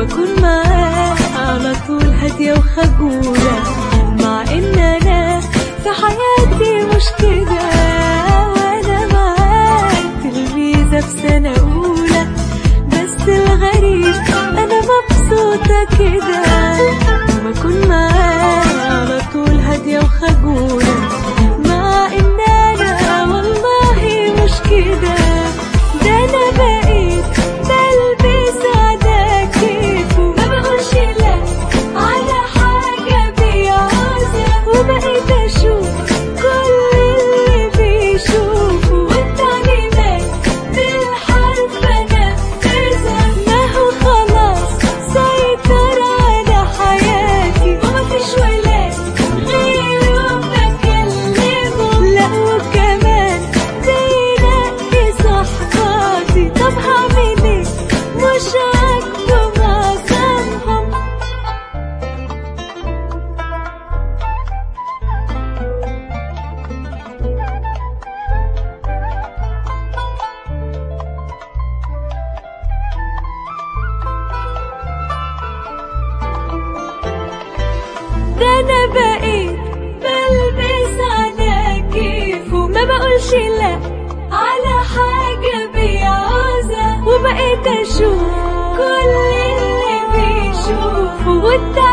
وبكون معاه على طول هادية وخجولة مع ان انا في حياتي مش كده وانا معاه تلميذة في سنة اولى بس الغريب انا مبسوطة كده وبكون معاه على طول هادية وخجولة مع ان انا والله مش كده ده انا بقيت بلبس على كيفه ما بقولش لا على حاجة بيعوزها وبقيت اشوف كل اللي بيشوفه والتعليمات بالحرف انفذها ما هو خلاص سيطر على حياتي ومفيش ولاد غيره بكلمه لا وكمان بينقي صحباتي طب هعمل ايه مش عاجبه معظمهم ده انا بقيت بلبس على كيفه ما بقولش لا على حاجة بيعوزها وبقيت اشوف كل اللي بيشوفه والتعليم